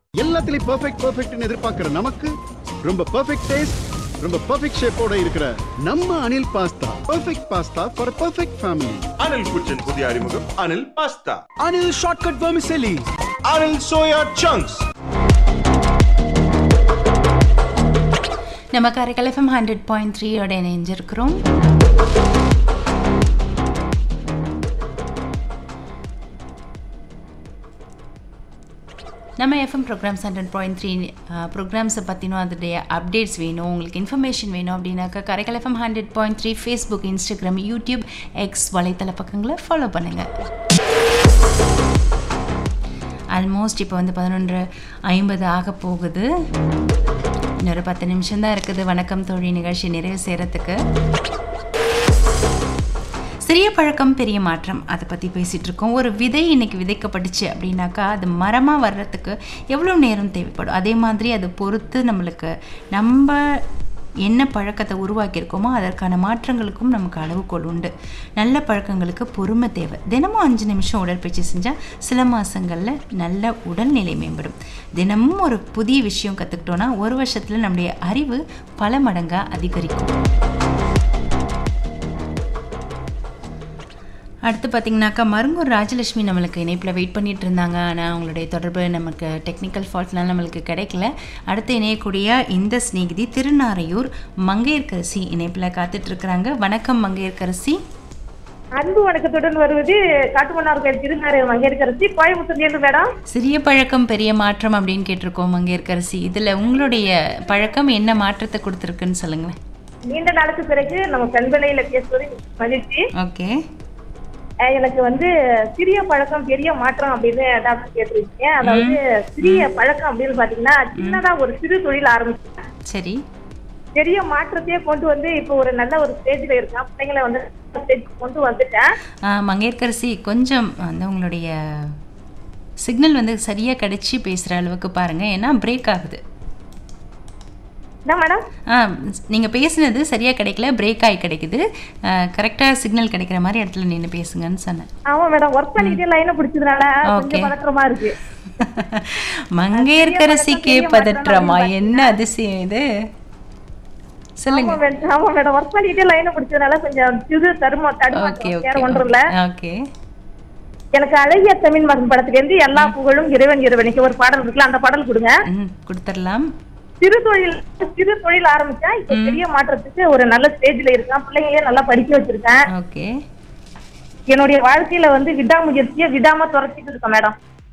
எல்லாத்துலயும் பெர்ஃபெக்ட் பெர்ஃபெக்ட்னு எதிர்பார்க்கிற நமக்கு ரொம்ப பெர்ஃபெக்ட் டேஸ்ட் ரொம்ப பெர்ஃபெக்ட் ஷேப்போட இருக்கிற நம்ம Anil pasta perfect pasta for perfect family Anil kitchen புதிய அறிமுகம் Anil pasta Anil shortcut vermicelli Anil soya chunks நம்ம காரைக்கால் எஃப்எம் ஹண்ட்ரட் பாயிண்ட் த்ரீயோட இணைஞ்சிருக்கிறோம் நம்ம FM programs hundred point three ப்ரோக்ராம்ஸை பற்றினும் அதோடைய அப்டேட்ஸ் வேணும் உங்களுக்கு இன்ஃபர்மேஷன் வேணும் அப்படின்னாக்கா Karaikal FM hundred point three Facebook Instagram YouTube X வலைத்தள பக்கங்களை ஃபாலோ பண்ணுங்கள் ஆல்மோஸ்ட் இப்போ வந்து பதினொன்று ஐம்பது ஆக போகுது இன்னொரு பத்து நிமிஷம் தான் இருக்குது வணக்கம் தோழி நிகழ்ச்சி நிறைவு செய்கிறதுக்கு சிறிய பழக்கம் பெரிய மாற்றம் அதை பற்றி பேசிகிட்டு இருக்கோம் ஒரு விதை இன்னைக்கு விதைக்கப்பட்டுச்சு அப்படின்னாக்கா அது மரமாக வர்றதுக்கு எவ்வளோ நேரம் தேவைப்படும் அதே மாதிரி அதை பொறுத்து நம்மளுக்கு நம்ம என்ன பழக்கத்தை உருவாக்கியிருக்கோமோ அதற்கான மாற்றங்களுக்கும் நமக்கு அளவுகோல் உண்டு நல்ல பழக்கங்களுக்கு பொறுமை தேவை தினமும் அஞ்சு நிமிஷம் உடற்பயிற்சி செஞ்சால் சில மாதங்களில் நல்ல உடல்நிலை மேம்படும் தினமும் ஒரு புதிய விஷயம் கற்றுக்கிட்டோன்னா ஒரு வருஷத்தில் நம்முடைய அறிவு பல மடங்காக அதிகரிக்கும் அடுத்து பார்த்தீங்கன்னாக்கா மருங்கூர் ராஜலட்சுமி நம்மளுக்கு இணைப்பில் வெயிட் பண்ணிட்டு இருந்தாங்க ஆனால் அவங்களுடைய தொடர்பு நமக்கு டெக்னிக்கல் ஃபால்ட்லாம் நம்மளுக்கு கிடைக்கல அடுத்து இணையக்கூடிய இந்த சிநேகிதி திருநாரையூர் மங்கையர்கரசி இணைப்பில் காத்துட்டு இருக்கிறாங்க வணக்கம் மங்கையர்கரசி அன்பு வணக்கத்துடன் வருவது காட்டுமன்னார் கோயில் திருநாரை மங்கேற்கரசி கோயம்புத்தூர்லேருந்து மேடம் சிறிய பழக்கம் பெரிய மாற்றம் அப்படின்னு கேட்டிருக்கோம் மங்கையர்கரசி இதில் உங்களுடைய பழக்கம் என்ன மாற்றத்தை கொடுத்துருக்குன்னு சொல்லுங்களேன் நீண்ட நாளுக்கு பிறகு நம்ம பெண்பிள்ளையில பேசுவது மகிழ்ச்சி ஓகே அஹ் எனக்கு வந்து சிறிய பழக்கம் பெரிய மாற்றம் அப்படின்னு டாக்டர் கேட்டிருக்கீங்க அதாவது சிறிய பழக்கம் அப்படின்னு பாத்தீங்கன்னா சின்னதா ஒரு சிறு தொழில் ஆரம்பிச்சேன் சரி பெரிய மாற்றத்தையே கொண்டு வந்து இப்போ ஒரு நல்ல ஒரு ஸ்டேஜ்ல இருக்கேன் பிள்ளைங்களை வந்து ஸ்டேஜ் கொண்டு வந்துட்டேன் ஆ, மங்கையர்கரசி கொஞ்சம் வந்து உங்களுடைய சிக்னல் வந்து சரியாக கிடைச்சி பேசுகிற அளவுக்கு பாருங்கள் ஏன்னா பிரேக் ஆகுது என்ன மேடம் ஆ நீங்கள் பேசுனது சரியாக கிடைக்கல பிரேக் ஆகி கிடைக்குது கரெக்டாக சிக்னல் கிடைக்கிற மாதிரி இடத்துல நின்று பேசுங்கன்னு சொன்னேன் ஆமா மேடம் ஒர்க் பண்ணிட்டே லைனை பிடிச்சதுனால Okay. கொஞ்சம் பதற்றமா இருக்கு மங்கையர்கரசிக்கே பெரிய பதற்றமா மாற்றம் என்ன அதிசயம் இது சொல்லுங்க ஆமா மேடம் ஆமா மேடம் ஒர்க் பண்ணிட்டே லைனை பிடிச்சதுனால கொஞ்சம் இது தருமா ஓகே தடுமாற்றம் வேற ஓகே ஒன்றும் இல்ல ஓகே எனக்கு அழகிய தமிழ் மகன் படத்துல இருந்து எல்லா புகழும் இறைவன் இறைவனுக்கு ஒரு பாடல் இருக்குல்ல அந்த பாடல் கொடுங்க ம் கொடுத்துடலாம் சிறு தொழில் சிறு தொழில் ஆரம்பிச்சா இப்ப பெரிய மாற்றத்துக்கு ஒரு நல்ல ஸ்டேஜ்ல இருக்கேன் பிள்ளைங்களையும் நல்லா படிக்க வச்சிருக்கேன் ஓகே என்னுடைய வாழ்க்கையில வந்து விடாமுயற்சியை விடாம துரத்திட்டு இருக்கேன் மேடம்